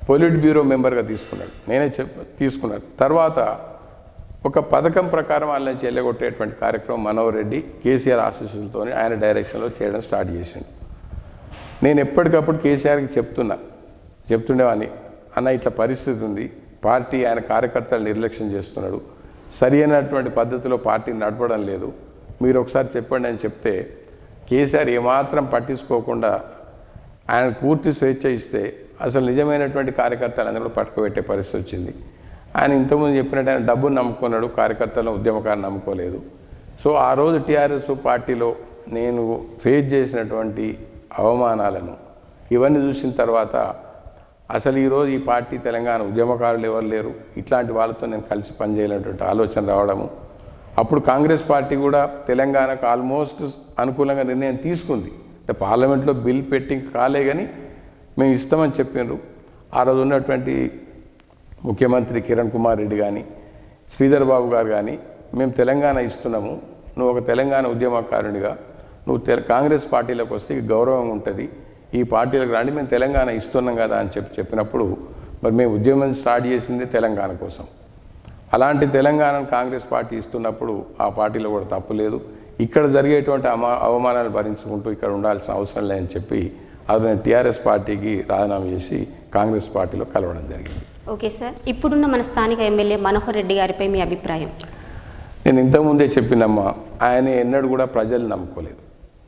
పొలిట్ బ్యూరో మెంబర్గా తీసుకున్నాడు నేనే చెప్ తీసుకున్నాను తర్వాత ఒక పథకం ప్రకారం వాళ్ళని చెల్లగొట్టేటువంటి కార్యక్రమం మనోహర్ రెడ్డి కేసీఆర్ ఆశీస్సులతో ఆయన డైరెక్షన్లో చేయడం స్టార్ట్ చేసిండు నేను ఎప్పటికప్పుడు కేసీఆర్కి చెప్తున్నా చెప్తుండేవాడిని అన్న ఇట్లా పరిస్థితి ఉంది పార్టీ ఆయన కార్యకర్తలు నిర్లక్ష్యం చేస్తున్నాడు సరి అయినటువంటి పద్ధతిలో పార్టీ నడపడం లేదు మీరు ఒకసారి చెప్పండి అని చెప్తే కేసీఆర్ ఏమాత్రం పట్టించుకోకుండా ఆయన పూర్తి స్వేచ్ఛ ఇస్తే అసలు నిజమైనటువంటి కార్యకర్తలందరూ కూడా పట్టుకుపెట్టే పరిస్థితి వచ్చింది ఆయన ఇంతకుముందు చెప్పినట్టు ఆయన డబ్బును నమ్ముకున్నాడు కార్యకర్తలను ఉద్యమకాన్ని నమ్ముకోలేదు సో ఆ రోజు టీఆర్ఎస్ పార్టీలో నేను ఫేస్ చేసినటువంటి అవమానాలను ఇవన్నీ చూసిన తర్వాత అసలు ఈరోజు ఈ పార్టీ తెలంగాణ ఉద్యమకారులు ఎవరు లేరు ఇట్లాంటి వాళ్ళతో నేను కలిసి పనిచేయాలనేటువంటి ఆలోచన రావడము అప్పుడు కాంగ్రెస్ పార్టీ కూడా తెలంగాణకు ఆల్మోస్ట్ అనుకూలంగా నిర్ణయం తీసుకుంది అంటే పార్లమెంట్లో బిల్ పెట్టి కాలే కానీ మేము ఇస్తామని చెప్పినారు ఆ రోజు ఉన్నటువంటి ముఖ్యమంత్రి కిరణ్ కుమార్ రెడ్డి కానీ శ్రీధర్ బాబు గారు కానీ మేము తెలంగాణ ఇస్తున్నాము నువ్వు ఒక తెలంగాణ ఉద్యమకారునిగా నువ్వు తె కాంగ్రెస్ పార్టీలోకి వస్తే ఈ గౌరవం ఉంటుంది ఈ పార్టీలకు రండి మేము తెలంగాణ ఇస్తున్నాం కదా అని చెప్పి చెప్పినప్పుడు మరి మేము ఉద్యమం స్టార్ట్ చేసింది తెలంగాణ కోసం అలాంటి తెలంగాణను కాంగ్రెస్ పార్టీ ఇస్తున్నప్పుడు ఆ పార్టీలో కూడా తప్పు లేదు ఇక్కడ జరిగేటువంటి అమా అవమానాలు భరించుకుంటూ ఇక్కడ ఉండాల్సిన అవసరం లేదని చెప్పి అది నేను టీఆర్ఎస్ పార్టీకి రాజీనామా చేసి కాంగ్రెస్ పార్టీలో కలవడం జరిగింది ఓకే సార్ ఇప్పుడున్న మన స్థానిక ఎమ్మెల్యే మనోహర్ రెడ్డి గారిపై మీ అభిప్రాయం నేను ఇంతకుముందే చెప్పినమ్మా ఆయన ఎన్నడూ కూడా ప్రజలు నమ్ముకోలేదు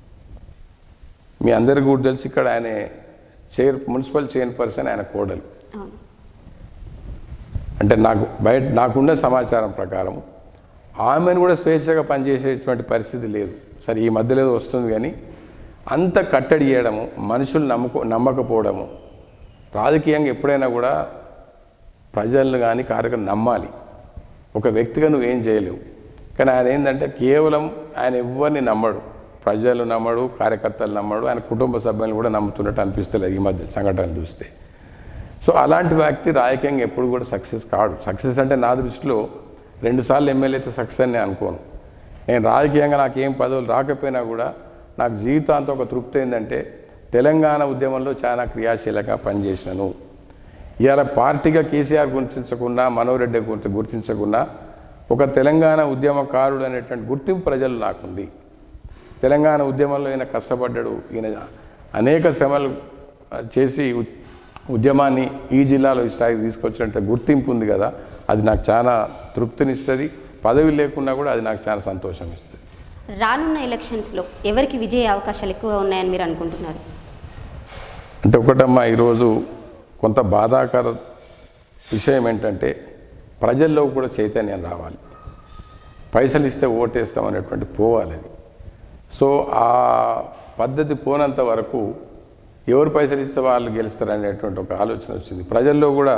మీ అందరికీ కూడా తెలిసి ఇక్కడ ఆయన చైర్ మున్సిపల్ చైర్పర్సన్ ఆయన కోడలు అవును అంటే నాకు బయట నాకున్న సమాచారం ప్రకారం ఆమెను కూడా స్వేచ్ఛగా పనిచేసేటువంటి పరిస్థితి లేదు సరే ఈ మధ్యలో ఏదో వస్తుంది కానీ అంత కట్టడి చేయడము మనుషులు నమ్ముకో నమ్మకపోవడము రాజకీయంగా ఎప్పుడైనా కూడా ప్రజలను కానీ కార్యక్రమం నమ్మాలి ఒక వ్యక్తిగా నువ్వేం చేయలేవు కానీ ఆయన ఏంటంటే కేవలం ఆయన ఎవరిని నమ్మడు ప్రజలు నమ్మడు కార్యకర్తలు నమ్మడు ఆయన కుటుంబ సభ్యులను కూడా నమ్ముతున్నట్టు అనిపిస్తలేదు ఈ మధ్య సంఘటనలు చూస్తే సో అలాంటి వ్యక్తి రాజకీయంగా ఎప్పుడు కూడా సక్సెస్ కాడు సక్సెస్ అంటే నా దృష్టిలో రెండుసార్లు ఎమ్మెల్యే అయితే సక్సెస్ అని నేను అనుకోను నేను రాజకీయంగా నాకు ఏం పదవులు రాకపోయినా కూడా నాకు జీవితాంతం ఒక తృప్తి ఏంటంటే తెలంగాణ ఉద్యమంలో చాలా క్రియాశీలంగా పనిచేసినాను ఇవాళ పార్టీగా కేసీఆర్ గుర్తించకుండా మనోరెడ్డి గుర్తి గుర్తించకుండా ఒక తెలంగాణ ఉద్యమకారుడు అనేటువంటి గుర్తింపు ప్రజలు నాకుంది తెలంగాణ ఉద్యమంలో ఈయన కష్టపడ్డాడు ఈయన అనేక శ్రమలు ఆ, చేసి ఉ- ఉద్యమాన్ని ఈ జిల్లాలో ఈ స్థాయికి తీసుకొచ్చినట్టు గుర్తింపు ఉంది కదా అది నాకు చాలా తృప్తినిస్తుంది పదవి లేకున్నా కూడా అది నాకు చాలా సంతోషం ఇస్తుంది రానున్న ఎలక్షన్స్లో ఎవరికి విజయ అవకాశాలు ఎక్కువగా ఉన్నాయని మీరు అనుకుంటున్నారు అంటే ఒకటమ్మా ఈరోజు కొంత బాధాకర విషయం ఏంటంటే ప్రజల్లో కూడా చైతన్యం రావాలి పైసలు ఇస్తే ఓటేస్తాం అనేటువంటి పోవాలి అది సో ఆ పద్ధతి పోనంత వరకు ఎవరు పైసలు ఇస్తే వాళ్ళు గెలుస్తారు అనేటువంటి ఒక ఆలోచన వచ్చింది ప్రజల్లో కూడా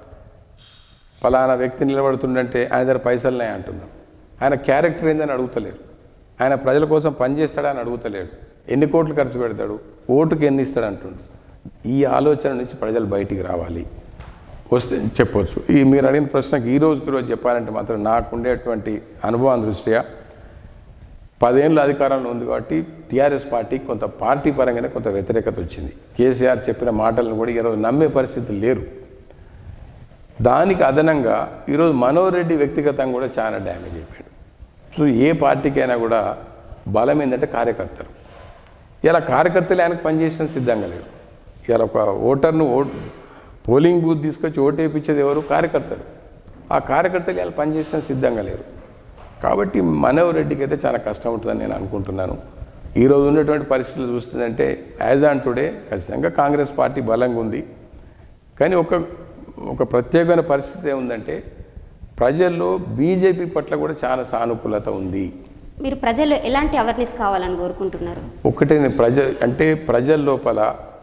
ఫలానా వ్యక్తి నిలబడుతుండంటే ఆయన దగ్గర పైసలున్నాయి అంటున్నారు ఆయన క్యారెక్టర్ ఏందని అడుగుతలేరు ఆయన ప్రజల కోసం పనిచేస్తాడని అడుగుతలేడు ఎన్ని కోట్లు ఖర్చు పెడతాడు ఓటుకి ఎన్ని ఇస్తాడు అంటుండు ఈ ఆలోచన నుంచి ప్రజలు బయటికి రావాలి వస్తే చెప్పొచ్చు ఈ మీరు అడిగిన ప్రశ్నకి ఈ రోజుకి రోజు చెప్పాలంటే మాత్రం నాకు ఉండేటువంటి అనుభవం దృష్ట్యా పదేళ్ళు అధికారంలో ఉంది కాబట్టి టీఆర్ఎస్ పార్టీ కొంత పార్టీ పరంగానే కొంత వ్యతిరేకత వచ్చింది కేసీఆర్ చెప్పిన మాటలను కూడా ఈరోజు నమ్మే పరిస్థితి లేరు దానికి అదనంగా ఈరోజు మనోహర్ రెడ్డి వ్యక్తిగతంగా కూడా చాలా డ్యామేజ్ అయిపోయాడు సో ఏ పార్టీకైనా కూడా బలం ఏంటంటే కార్యకర్తలు ఇలా కార్యకర్తలు ఆయనకు పనిచేసిన సిద్ధంగా లేరు ఇలా ఒక ఓటర్ను ఓట్ పోలింగ్ బూత్ తీసుకొచ్చి ఓటు వేయించేది ఎవరు కార్యకర్తలు ఆ కార్యకర్తలు ఇలా పనిచేసిన సిద్ధంగా లేరు కాబట్టి మనోహర్ రెడ్డికి అయితే చాలా కష్టం ఉంటుందని నేను అనుకుంటున్నాను ఈరోజు ఉన్నటువంటి పరిస్థితులు చూస్తుందంటే యాజ్ ఆన్ టుడే ఖచ్చితంగా కాంగ్రెస్ పార్టీ బలంగా ఉంది కానీ ఒక ఒక ప్రత్యేకమైన పరిస్థితి ఏముందంటే ప్రజల్లో బీజేపీ పట్ల కూడా చాలా సానుకూలత ఉంది మీరు ప్రజల్లో ఎలాంటి అవేర్నెస్ కావాలని కోరుకుంటున్నారు ఒకటే నేను ప్రజ అంటే ప్రజల లోపల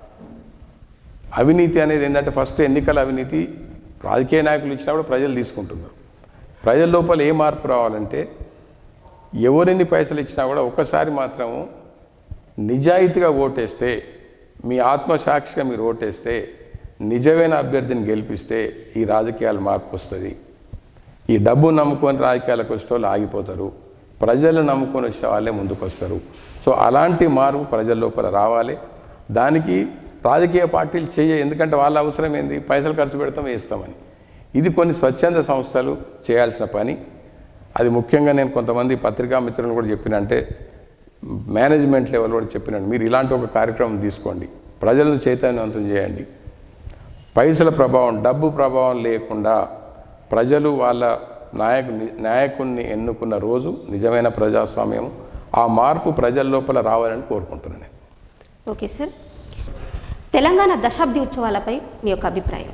అవినీతి అనేది ఏంటంటే ఫస్ట్ ఎన్నికల అవినీతి రాజకీయ నాయకులు ఇచ్చినా కూడా ప్రజలు తీసుకుంటున్నారు ప్రజల లోపల ఏ మార్పు రావాలంటే ఎవరెన్ని పైసలు ఇచ్చినా కూడా ఒక్కసారి మాత్రం నిజాయితీగా ఓటేస్తే మీ ఆత్మసాక్షిగా మీరు ఓటేస్తే నిజమైన అభ్యర్థిని గెలిపిస్తే ఈ రాజకీయాల మార్పు వస్తుంది ఈ డబ్బు నమ్ముకొని రాజకీయాలకు వచ్చే వాళ్ళు ఆగిపోతారు ప్రజలు నమ్ముకొని వచ్చే వాళ్ళే ముందుకు వస్తారు సో అలాంటి మార్పు ప్రజల లోపల రావాలి దానికి రాజకీయ పార్టీలు చేయ ఎందుకంటే వాళ్ళ అవసరం ఏంది పైసలు ఖర్చు పెడతాం వేస్తామని ఇది కొన్ని స్వచ్ఛంద సంస్థలు చేయాల్సిన పని అది ముఖ్యంగా నేను కొంతమంది పత్రికా మిత్రులను కూడా చెప్పిన అంటే మేనేజ్మెంట్ లెవెల్ కూడా చెప్పినాను మీరు ఇలాంటి ఒక కార్యక్రమం తీసుకోండి ప్రజలను చైతన్యవంతం చేయండి పైసల ప్రభావం డబ్బు ప్రభావం లేకుండా ప్రజలు వాళ్ళ నాయకు నాయకుడిని ఎన్నుకున్న రోజు నిజమైన ప్రజాస్వామ్యం ఆ మార్పు ప్రజల లోపల రావాలని కోరుకుంటున్నాను నేను ఓకే సార్ తెలంగాణ దశాబ్ది ఉత్సవాలపై మీ యొక్క అభిప్రాయం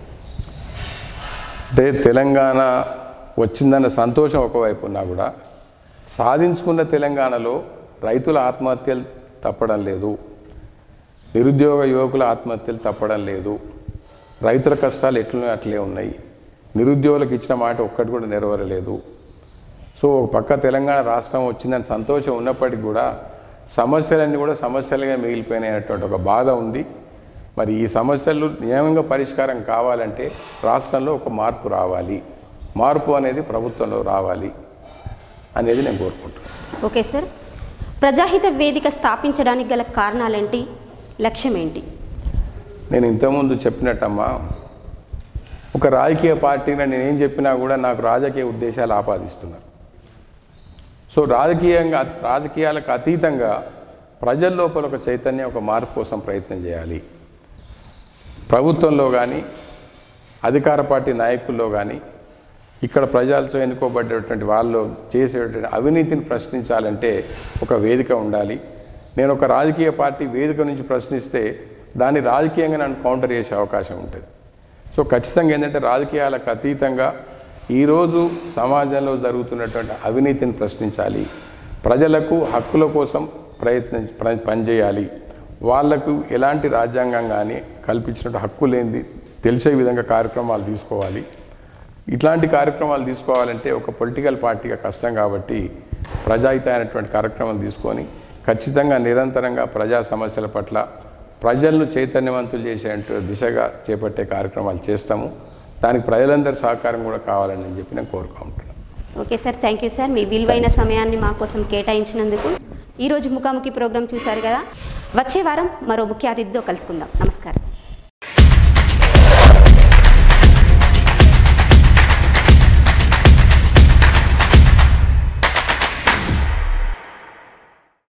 అంటే తెలంగాణ వచ్చిందన్న సంతోషం ఒకవైపు ఉన్నా కూడా సాధించుకున్న తెలంగాణలో రైతుల ఆత్మహత్యలు తప్పడం లేదు నిరుద్యోగ యువకుల ఆత్మహత్యలు తప్పడం లేదు రైతుల కష్టాలు ఎట్లనే అట్లే ఉన్నాయి నిరుద్యోగులకు ఇచ్చిన మాట ఒక్కటి కూడా నెరవేరలేదు సో ఒక పక్క తెలంగాణ రాష్ట్రం వచ్చిందని సంతోషం ఉన్నప్పటికీ కూడా సమస్యలన్నీ కూడా సమస్యలుగా మిగిలిపోయినటువంటి ఒక బాధ ఉంది మరి ఈ సమస్యలు నియమంగా పరిష్కారం కావాలంటే రాష్ట్రంలో ఒక మార్పు రావాలి మార్పు అనేది ప్రభుత్వంలో రావాలి అనేది నేను కోరుకుంటున్నాను ఓకే సార్ ప్రజాహిత వేదిక స్థాపించడానికి గల కారణాలేంటి లక్ష్యం ఏంటి నేను ఇంతకుముందు చెప్పినట్టమ్మా ఒక రాజకీయ పార్టీని నేనేం చెప్పినా కూడా నాకు రాజకీయ ఉద్దేశాలు ఆపాదిస్తున్నారు సో రాజకీయంగా రాజకీయాలకు అతీతంగా ప్రజల లోపల ఒక చైతన్యం ఒక మార్పు కోసం ప్రయత్నం చేయాలి ప్రభుత్వంలో కానీ అధికార పార్టీ నాయకుల్లో కానీ ఇక్కడ ప్రజలతో ఎన్నుకోబడ్డటువంటి వాళ్ళు చేసేటువంటి అవినీతిని ప్రశ్నించాలంటే ఒక వేదిక ఉండాలి నేను ఒక రాజకీయ పార్టీ వేదిక నుంచి ప్రశ్నిస్తే దాన్ని రాజకీయంగా నన్ను కౌంటర్ చేసే అవకాశం ఉంటుంది సో ఖచ్చితంగా ఏంటంటే రాజకీయాలకు అతీతంగా ఈరోజు సమాజంలో జరుగుతున్నటువంటి అవినీతిని ప్రశ్నించాలి ప్రజలకు హక్కుల కోసం ప్రయత్నం ప్ర- పనిచేయాలి వాళ్లకు ఎలాంటి రాజ్యాంగం కానీ కల్పించినట్టు హక్కు లేనిది తెలిసే విధంగా కార్యక్రమాలు తీసుకోవాలి ఇట్లాంటి కార్యక్రమాలు తీసుకోవాలంటే ఒక పొలిటికల్ పార్టీగా కష్టం కాబట్టి ప్రజాహిత అయినటువంటి కార్యక్రమం తీసుకొని ఖచ్చితంగా నిరంతరంగా ప్రజా సమస్యల పట్ల ప్రజలను చైతన్యవంతులు చేసే దిశగా చేపట్టే కార్యక్రమాలు చేస్తాము దానికి ప్రజలందరి సహకారం కూడా కావాలని నేను చెప్పి నేను కోరుకుంటున్నాను okay sir thank you sir మీ విలువైన సమయాన్ని మా కోసం కేటాయించినందుకు ఈరోజు ముఖాముఖి ప్రోగ్రాం చూశారు కదా వచ్చే వారం మరో ముఖ్య అతిథితో కలుసుకుందాం నమస్కారం